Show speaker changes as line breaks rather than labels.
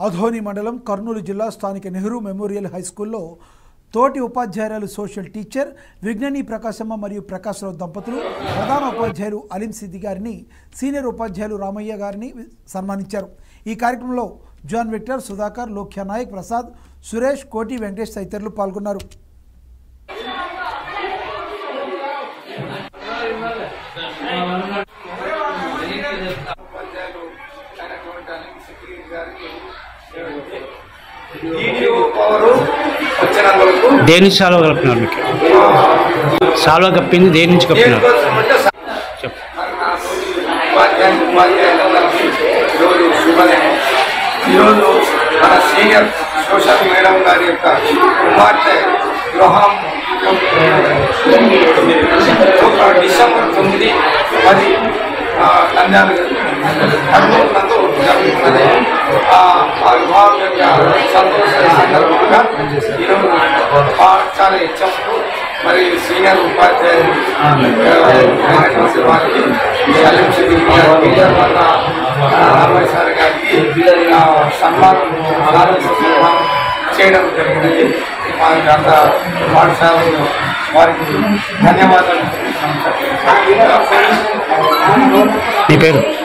అధోని మండలం కర్నూలు జిల్లా స్థానిక నెహ్రూ మెమోరియల్ హై స్కూల్లో తోటి ఉపాధ్యాయురాలు సోషల్ టీచర్ విజ్ఞాని ప్రకాశమ్మ మరియు ప్రకాశ్రావు దంపతులు ప్రధాన ఉపాధ్యాయులు అలీం సిద్ది గారిని సీనియర్ ఉపాధ్యాయులు రామయ్య గారిని సన్మానించారు ఈ కార్యక్రమంలో జాన్ విక్టర్ సుధాకర్ లోక్యా నాయక్ ప్రసాద్ సురేష్ కోటి వెంకటేష్ తదితరులు పాల్గొన్నారు
వీడియో పవర్ వచ్చినందుకు
దేని నుంచి సాల్వ కప్పినారు మీకు సాల్వ కప్పింది దేని నుంచి కప్పినారు
దేనికోసమంటే స-
చెప్పు
మరి నా తోటి ఉపాధ్యాయులు ఉపాధ్యాయులందరికీ ఈరోజు శుభదినం ఈరోజు మన సీనియర్ సోషల్ మేడం గారి యొక్క కుమార్తె వివాహం ఒక డిసెంబర్ తొమ్మిది పది ఆ, నంద్యాల కర్నూలు నందు జరుగుతున్నది ఆ ఆ వివాహం యొక్క సంతోష సందర్భంగా ఈరోజు పాఠశాల హెచ్ఎంకు మరి సీనియర్ ఉపాధ్యాయులు ఆ, అయినటువంటి వారికి సలీం సిద్దిక్ గారికి తర్వాత రామయ్య సార్ గారికి ఆ, సన్మానం సారథ్య సన్మానం చేయడం జరిగినది మా గత పాఠశాల వారికి ధన్యవాదాలు
నీ పేరు